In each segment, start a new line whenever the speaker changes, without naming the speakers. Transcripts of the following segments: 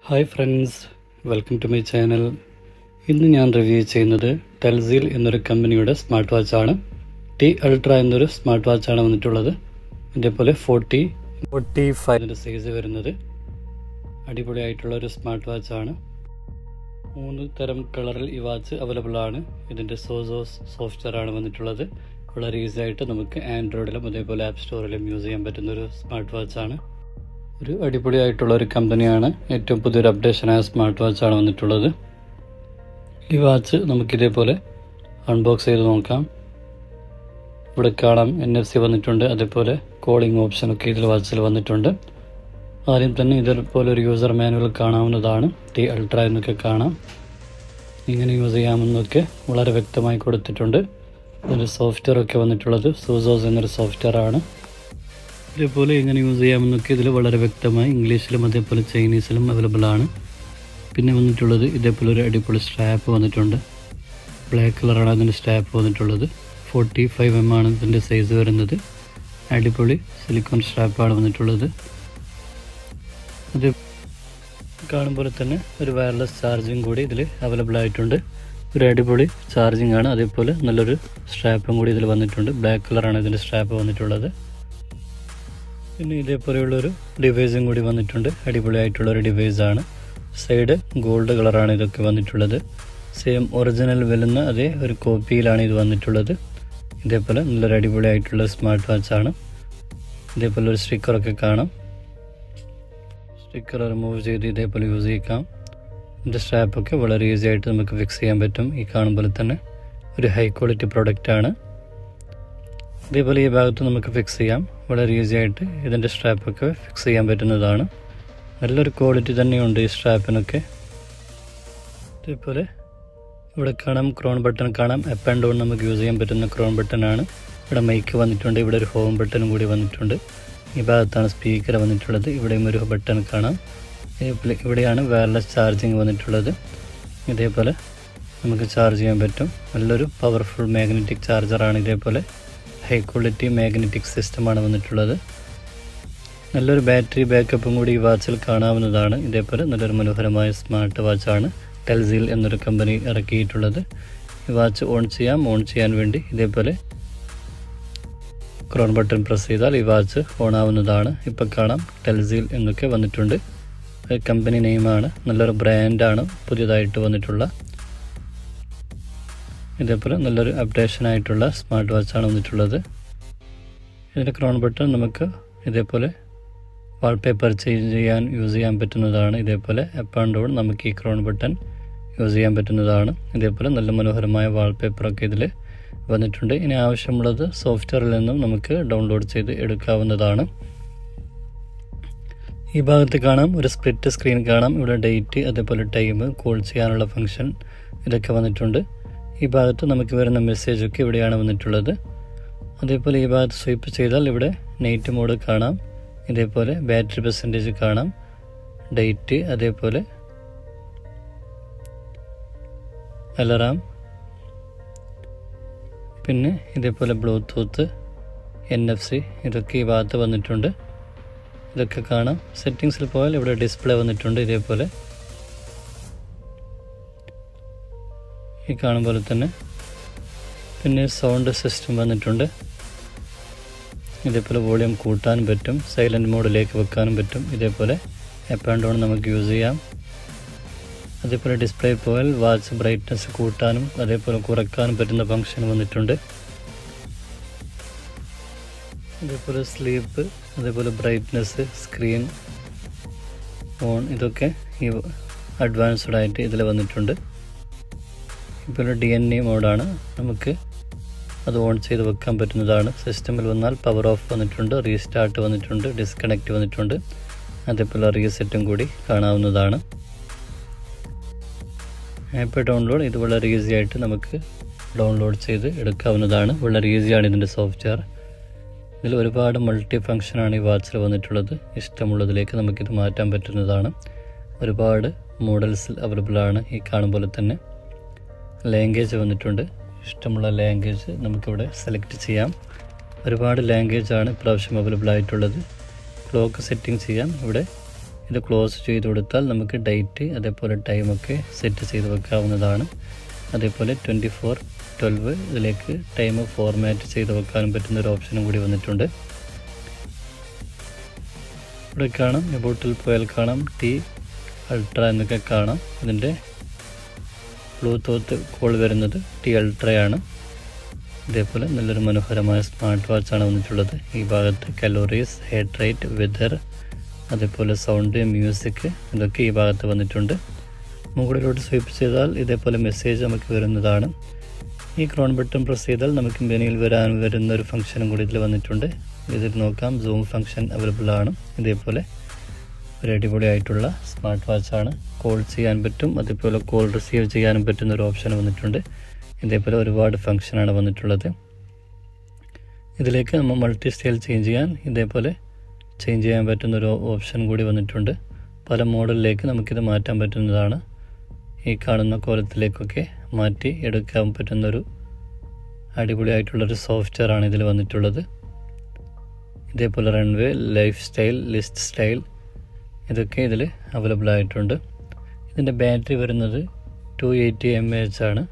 hi friends welcome to my channel ഇന്ന് ഞാൻ review ചെയ്യുന്നത് ടെൽസീൽ എന്നൊരു കമ്പനിയുടെ സ്മാർട്ട് വാച്ചാണ് ടി അൾട്ര എന്നൊരു സ്മാർട്ട് വാച്ചാണ് വന്നിട്ടുള്ളത് ഇതേപോലെ ഫോർട്ടി ഫോർട്ടി ഫൈവിൻ്റെ സൈസ് വരുന്നത് അടിപൊളിയായിട്ടുള്ള ഒരു സ്മാർട്ട് വാച്ചാണ് മൂന്ന് തരം കളറിൽ ഈ വാച്ച് അവൈലബിൾ ആണ് ഇതിൻ്റെ സോസോസ് സോഫ്റ്റ്വെയർ ആണ് വന്നിട്ടുള്ളത് വളരെ ഈസി ആയിട്ട് നമുക്ക് ആൻഡ്രോയിഡിലും അതേപോലെ ആപ്പ് സ്റ്റോറിലും യൂസ് ചെയ്യാൻ പറ്റുന്ന ഒരു സ്മാർട്ട് വാച്ചാണ് ഒരു അടിപൊളിയായിട്ടുള്ള ഒരു കമ്പനിയാണ് ഏറ്റവും പുതിയൊരു അപ്ഡേഷനായ സ്മാർട്ട് വാച്ചാണ് വന്നിട്ടുള്ളത് ഈ വാച്ച് നമുക്കിതേപോലെ അൺബോക്സ് ചെയ്ത് നോക്കാം ഇവിടെ കാണാം എൻ എഫ് സി വന്നിട്ടുണ്ട് അതേപോലെ കോളിംഗ് ഓപ്ഷനൊക്കെ ഇതിൽ വാച്ചിൽ വന്നിട്ടുണ്ട് ആദ്യം തന്നെ ഇതേപോലെ ഒരു യൂസർ മാനുവൽ കാണാവുന്നതാണ് ടി അൾട്ര എന്നൊക്കെ കാണാം ഇങ്ങനെ യൂസ് ചെയ്യാമെന്നൊക്കെ വളരെ വ്യക്തമായി കൊടുത്തിട്ടുണ്ട് ഒരു സോഫ്റ്റ്വെയർ ഒക്കെ വന്നിട്ടുള്ളത് സൂസോസ് എന്നൊരു സോഫ്റ്റ്വെയർ ആണ് ഇതേപോലെ എങ്ങനെ യൂസ് ചെയ്യാമെന്നൊക്കെ ഇതിൽ വളരെ വ്യക്തമായി ഇംഗ്ലീഷിലും അതേപോലെ ചൈനീസിലും അവൈലബിൾ ആണ് പിന്നെ വന്നിട്ടുള്ളത് ഇതേപോലെ ഒരു അടിപൊളി സ്ട്രാപ്പ് വന്നിട്ടുണ്ട് ബ്ലാക്ക് കളറാണ് അതിൻ്റെ സ്ട്രാപ്പ് വന്നിട്ടുള്ളത് ഫോർട്ടി ഫൈവ് എം ആണ് ഇതിൻ്റെ സൈസ് വരുന്നത് അടിപൊളി സിലിക്കോൺ സ്ട്രാപ്പാണ് വന്നിട്ടുള്ളത് അത് കാണുമ്പോൾ തന്നെ ഒരു വയർലെസ് ചാർജിങ് കൂടി ഇതിൽ അവൈലബിൾ ആയിട്ടുണ്ട് ഒരു അടിപൊളി ചാർജിങ് ആണ് അതേപോലെ നല്ലൊരു സ്ട്രാപ്പും കൂടി ഇതിൽ വന്നിട്ടുണ്ട് ബ്ലാക്ക് കളറാണ് ഇതിൻ്റെ സ്ട്രാപ്പ് വന്നിട്ടുള്ളത് പിന്നെ ഇതേപോലെയുള്ളൊരു ഡിവൈസും കൂടി വന്നിട്ടുണ്ട് അടിപൊളിയായിട്ടുള്ള ഒരു ഡിവൈസാണ് സൈഡ് ഗോൾഡ് കളറാണ് ഇതൊക്കെ വന്നിട്ടുള്ളത് സെയിം ഒറിജിനൽ വരുന്ന അതേ ഒരു കോപ്പിയിലാണ് ഇത് വന്നിട്ടുള്ളത് ഇതേപോലെ നല്ലൊരു അടിപൊളിയായിട്ടുള്ള സ്മാർട്ട് വാച്ചാണ് ഇതേപോലെ ഒരു സ്റ്റിക്കറൊക്കെ കാണാം സ്റ്റിക്കർ റിമൂവ് ചെയ്ത് ഇതേപോലെ യൂസ് ചെയ്യാം ഇതിൻ്റെ സ്ട്രാപ്പൊക്കെ വളരെ ഈസി ആയിട്ട് നമുക്ക് ഫിക്സ് ചെയ്യാൻ പറ്റും ഈ കാണുമ്പോൾ തന്നെ ഒരു ഹൈ ക്വാളിറ്റി പ്രൊഡക്റ്റാണ് ഇതേപോലെ ഈ ഭാഗത്ത് നമുക്ക് ഫിക്സ് ചെയ്യാം വളരെ ഈസി ആയിട്ട് ഇതിൻ്റെ സ്ട്രാപ്പൊക്കെ ഫിക്സ് ചെയ്യാൻ പറ്റുന്നതാണ് നല്ലൊരു ക്വാളിറ്റി തന്നെയുണ്ട് ഈ സ്ട്രാപ്പിനൊക്കെ ഇതേപോലെ ഇവിടെ കാണാം ക്രോൺ ബട്ടൺ കാണാം അപ്പ് ആൻഡ് ഡൗൺ നമുക്ക് യൂസ് ചെയ്യാൻ പറ്റുന്ന ക്രോൺ ബട്ടൺ ആണ് ഇവിടെ മൈക്ക് വന്നിട്ടുണ്ട് ഇവിടെ ഒരു ഹോം ബട്ടണും കൂടി വന്നിട്ടുണ്ട് ഈ ഭാഗത്താണ് സ്പീക്കർ വന്നിട്ടുള്ളത് ഇവിടെയും ഒരു ബട്ടൺ കാണാം ഇതേപോലെ ഇവിടെയാണ് വയർലെസ് ചാർജിങ് വന്നിട്ടുള്ളത് ഇതേപോലെ നമുക്ക് ചാർജ് ചെയ്യാൻ പറ്റും നല്ലൊരു പവർഫുൾ മാഗ്നറ്റിക് ചാർജറാണ് ഇതേപോലെ ഹൈ ക്വാളിറ്റി മാഗ്നറ്റിക് സിസ്റ്റമാണ് വന്നിട്ടുള്ളത് നല്ലൊരു ബാറ്ററി ബാക്കപ്പും കൂടി ഈ വാച്ചിൽ കാണാവുന്നതാണ് ഇതേപോലെ നല്ലൊരു മനോഹരമായ സ്മാർട്ട് വാച്ചാണ് ടെൽസീൽ എന്നൊരു കമ്പനി ഇറക്കിയിട്ടുള്ളത് ഈ വാച്ച് ഓൺ ചെയ്യാം ഓൺ ചെയ്യാൻ വേണ്ടി ഇതേപോലെ ക്രോൺ ബട്ടൺ പ്രസ് ചെയ്താൽ ഈ വാച്ച് ഓൺ ആവുന്നതാണ് ഇപ്പം കാണാം ടെൽസീൽ എന്നൊക്കെ വന്നിട്ടുണ്ട് കമ്പനി നെയിമാണ് നല്ലൊരു ബ്രാൻഡാണ് പുതിയതായിട്ട് വന്നിട്ടുള്ള ഇതേപോലെ നല്ലൊരു അപ്ഡേഷൻ ആയിട്ടുള്ള സ്മാർട്ട് വാച്ചാണ് വന്നിട്ടുള്ളത് ഇതിൻ്റെ ക്രോൺ ബട്ടൺ നമുക്ക് ഇതേപോലെ വാൾപേപ്പർ ചേഞ്ച് ചെയ്യാൻ യൂസ് ചെയ്യാൻ പറ്റുന്നതാണ് ഇതേപോലെ അപ്പ് ആൻഡ് ഡൗൺ നമുക്ക് ഈ ക്രോൺ ബട്ടൺ യൂസ് ചെയ്യാൻ പറ്റുന്നതാണ് ഇതേപോലെ നല്ല മനോഹരമായ വാൾപേപ്പറൊക്കെ ഇതിൽ വന്നിട്ടുണ്ട് ഇനി ആവശ്യമുള്ളത് സോഫ്റ്റ്വെയറിൽ നിന്നും നമുക്ക് ഡൗൺലോഡ് ചെയ്ത് എടുക്കാവുന്നതാണ് ഈ ഭാഗത്ത് കാണാം ഒരു സ്പ്ലിറ്റ് സ്ക്രീൻ കാണാം ഇവിടെ ഡേറ്റ് അതേപോലെ ടൈം കോൾ ചെയ്യാനുള്ള ഫംഗ്ഷൻ ഇതൊക്കെ വന്നിട്ടുണ്ട് ഈ ഭാഗത്ത് നമുക്ക് വരുന്ന മെസ്സേജൊക്കെ ഇവിടെയാണ് വന്നിട്ടുള്ളത് അതേപോലെ ഈ ഭാഗത്ത് സ്വൈപ്പ് ചെയ്താൽ ഇവിടെ നൈറ്റ് മോഡ് കാണാം ഇതേപോലെ ബാറ്ററി പെർസെൻറ്റേജ് കാണാം ഡേറ്റ് അതേപോലെ അലറാം പിന്നെ ഇതേപോലെ ബ്ലൂടൂത്ത് എൻ എഫ് സി ഇതൊക്കെ ഈ ഭാഗത്ത് വന്നിട്ടുണ്ട് ഇതൊക്കെ കാണാം സെറ്റിങ്സിൽ പോയാൽ ഇവിടെ ഡിസ്പ്ലേ വന്നിട്ടുണ്ട് ഇതേപോലെ ഈ കാണും പോലെ തന്നെ പിന്നെ സൗണ്ട് സിസ്റ്റം വന്നിട്ടുണ്ട് ഇതേപോലെ വോളിയം കൂട്ടാനും പറ്റും സൈലൻറ്റ് മോഡിലേക്ക് വെക്കാനും പറ്റും ഇതേപോലെ അപ്പ് ആൻഡ് ഡൗൺ നമുക്ക് യൂസ് ചെയ്യാം അതേപോലെ ഡിസ്പ്ലേ പോയാൽ വാച്ച് ബ്രൈറ്റ്നസ് കൂട്ടാനും അതേപോലെ കുറയ്ക്കാനും പറ്റുന്ന ഫങ്ഷൻ വന്നിട്ടുണ്ട് അതേപോലെ സ്ലീപ്പ് അതേപോലെ ബ്രൈറ്റ്നസ് സ്ക്രീൻ ഓൺ ഇതൊക്കെ ഈ അഡ്വാൻസ്ഡ് ആയിട്ട് ഇതിൽ വന്നിട്ടുണ്ട് ഇപ്പോൾ ഡി എൻ എ മോഡാണ് നമുക്ക് അത് ഓൺ ചെയ്ത് വെക്കാൻ പറ്റുന്നതാണ് സിസ്റ്റമിൽ വന്നാൽ പവർ ഓഫ് വന്നിട്ടുണ്ട് റീസ്റ്റാർട്ട് വന്നിട്ടുണ്ട് ഡിസ്കണക്റ്റ് വന്നിട്ടുണ്ട് അതേപോലെ റീസെറ്റും കൂടി കാണാവുന്നതാണ് ആപ്പ് ഡൗൺലോഡ് ഇത് വളരെ ഈസി ആയിട്ട് നമുക്ക് ഡൗൺലോഡ് ചെയ്ത് എടുക്കാവുന്നതാണ് വളരെ ഈസിയാണ് ഇതിൻ്റെ സോഫ്റ്റ്വെയർ ഇതിൽ ഒരുപാട് മൾട്ടി ഫങ്ഷനാണ് ഈ വാച്ചിൽ വന്നിട്ടുള്ളത് ഇഷ്ടമുള്ളതിലേക്ക് നമുക്കിത് മാറ്റാൻ പറ്റുന്നതാണ് ഒരുപാട് മോഡൽസിൽ അവൈലബിൾ ആണ് ഈ കാണുമ്പോൾ തന്നെ ലാംഗ്വേജ് വന്നിട്ടുണ്ട് ഇഷ്ടമുള്ള ലാംഗ്വേജ് നമുക്കിവിടെ സെലക്ട് ചെയ്യാം ഒരുപാട് ലാംഗ്വേജ് ആണ് ഇപ്രാവശ്യം അവൈലബിൾ ആയിട്ടുള്ളത് ക്ലോക്ക് സെറ്റിംഗ് ചെയ്യാം ഇവിടെ ഇത് ക്ലോസ് ചെയ്ത് കൊടുത്താൽ നമുക്ക് ഡേറ്റ് അതേപോലെ ടൈമൊക്കെ സെറ്റ് ചെയ്ത് വെക്കാവുന്നതാണ് അതേപോലെ ട്വൻറ്റി ഫോർ ട്വൽവ് ഇതിലേക്ക് ടൈം ഫോർമാറ്റ് ചെയ്ത് വെക്കാനും പറ്റുന്ന ഒരു ഓപ്ഷനും കൂടി വന്നിട്ടുണ്ട് ഇവിടെ കാണാം എബോട്ടിൽ പോയാൽ കാണാം ടി അൾട്ര എന്നൊക്കെ കാണാം ഇതിൻ്റെ ബ്ലൂടൂത്ത് കോൾ വരുന്നത് ടി അൾട്രയാണ് ഇതേപോലെ നല്ലൊരു മനോഹരമായ സ്മാർട്ട് വാച്ചാണ് വന്നിട്ടുള്ളത് ഈ ഭാഗത്ത് കലോറീസ് ഹെഡ് റേറ്റ് വെതർ അതേപോലെ സൗണ്ട് മ്യൂസിക് ഇതൊക്കെ ഈ ഭാഗത്ത് വന്നിട്ടുണ്ട് മുകളിലോട്ട് സ്വൈപ്പ് ചെയ്താൽ ഇതേപോലെ മെസ്സേജ് നമുക്ക് വരുന്നതാണ് ഈ ക്രോൺ ബട്ടൺ പ്രസ് ചെയ്താൽ നമുക്ക് മെനുവിൽ വരാൻ വരുന്ന ഒരു ഫംഗ്ഷനും കൂടി ഇതിൽ വന്നിട്ടുണ്ട് ഇതിൽ നോക്കാം സൂം ഫംഗ്ഷൻ അവൈലബിൾ ആണ് ഇതേപോലെ ഒരു അടിപൊളിയായിട്ടുള്ള സ്മാർട്ട് വാച്ചാണ് കോൾ ചെയ്യാൻ പറ്റും അതേപോലെ കോൾ റിസീവ് ചെയ്യാനും പറ്റുന്ന ഒരു ഓപ്ഷൻ വന്നിട്ടുണ്ട് ഇതേപോലെ ഒരുപാട് ഫംഗ്ഷനാണ് വന്നിട്ടുള്ളത് ഇതിലേക്ക് നമ്മൾ മൾട്ടി സ്റ്റൈൽ ചേഞ്ച് ചെയ്യാൻ ഇതേപോലെ ചേഞ്ച് ചെയ്യാൻ പറ്റുന്ന ഒരു ഓപ്ഷൻ കൂടി വന്നിട്ടുണ്ട് പല മോഡലിലേക്ക് നമുക്കിത് മാറ്റാൻ പറ്റുന്നതാണ് ഈ കാണുന്ന കോലത്തിലേക്കൊക്കെ മാറ്റി എടുക്കാൻ പറ്റുന്നൊരു അടിപൊളിയായിട്ടുള്ളൊരു സോഫ്റ്റ്വെയർ ആണ് ഇതിൽ വന്നിട്ടുള്ളത് ഇതേപോലെ runway life style list style ഇതൊക്കെ ഇതിൽ അവൈലബിൾ ആയിട്ടുണ്ട് ഇതിൻ്റെ ബാറ്ററി വരുന്നത് ടു എയ്റ്റി എം എച്ച് ആണ്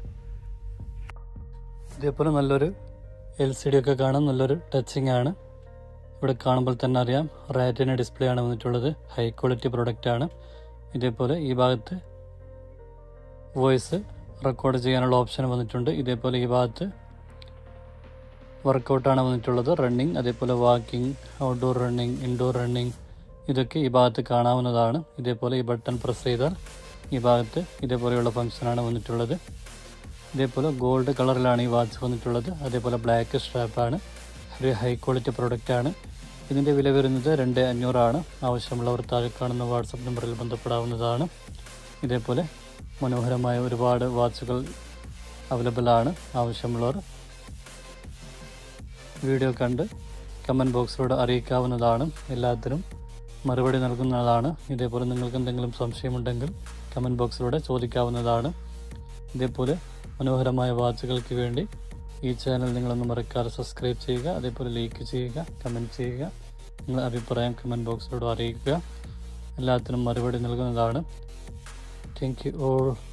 ഇതേപോലെ നല്ലൊരു എൽ സി ഡി ഒക്കെ കാണാൻ നല്ലൊരു ടച്ചിങ് ആണ് ഇവിടെ കാണുമ്പോൾ തന്നെ അറിയാം റാറ്റിന ഡിസ്പ്ലേ ആണ് വന്നിട്ടുള്ളത് ഹൈ ക്വാളിറ്റി പ്രൊഡക്റ്റ് ആണ് ഇതേപോലെ ഈ ഭാഗത്ത് വോയിസ് റെക്കോർഡ് ചെയ്യാനുള്ള ഓപ്ഷൻ വന്നിട്ടുണ്ട് ഇതേപോലെ ഈ ഭാഗത്ത് വർക്കൗട്ടാണ് വന്നിട്ടുള്ളത് റണ്ണിങ് അതേപോലെ walking outdoor running indoor running ഇതൊക്കെ ഈ ഭാഗത്ത് കാണാവുന്നതാണ് ഇതേപോലെ ഈ ബട്ടൺ പ്രസ് ചെയ്താൽ ഈ ഭാഗത്ത് ഇതേപോലെയുള്ള ഫംഗ്ഷനാണ് വന്നിട്ടുള്ളത് ഇതേപോലെ ഗോൾഡ് കളറിലാണ് ഈ വാച്ച് വന്നിട്ടുള്ളത് അതേപോലെ ബ്ലാക്ക് സ്ട്രാപ്പാണ് ഒരു ഹൈ ക്വാളിറ്റി പ്രൊഡക്റ്റ് ആണ് ഇതിൻ്റെ വില വരുന്നത് രണ്ട് അഞ്ഞൂറാണ് ആവശ്യമുള്ളവർ താഴെ കാണുന്ന വാട്സപ്പ് നമ്പറിൽ ബന്ധപ്പെടാവുന്നതാണ് ഇതേപോലെ മനോഹരമായ ഒരുപാട് വാച്ചുകൾ അവൈലബിൾ ആണ് ആവശ്യമുള്ളവർ വീഡിയോ കണ്ട് കമൻറ്റ് ബോക്സിലൂടെ അറിയിക്കാവുന്നതാണ് എല്ലാത്തിനും മറുപടി നൽകുന്നതാണ് ഇതേപോലെ നിങ്ങൾക്ക് എന്തെങ്കിലും സംശയമുണ്ടെങ്കിൽ കമൻറ്റ് ബോക്സിലൂടെ ചോദിക്കാവുന്നതാണ് ഇതേപോലെ മനോഹരമായ വാച്ചുകൾക്ക് വേണ്ടി ഈ ചാനൽ നിങ്ങളൊന്ന് മറക്കാതെ സബ്സ്ക്രൈബ് ചെയ്യുക അതേപോലെ ലൈക്ക് ചെയ്യുക കമൻറ്റ് ചെയ്യുക നിങ്ങളുടെ അഭിപ്രായം കമൻറ്റ് ബോക്സിലൂടെ അറിയിക്കുക എല്ലാത്തിനും മറുപടി നൽകുന്നതാണ് താങ്ക് യു ഓൾ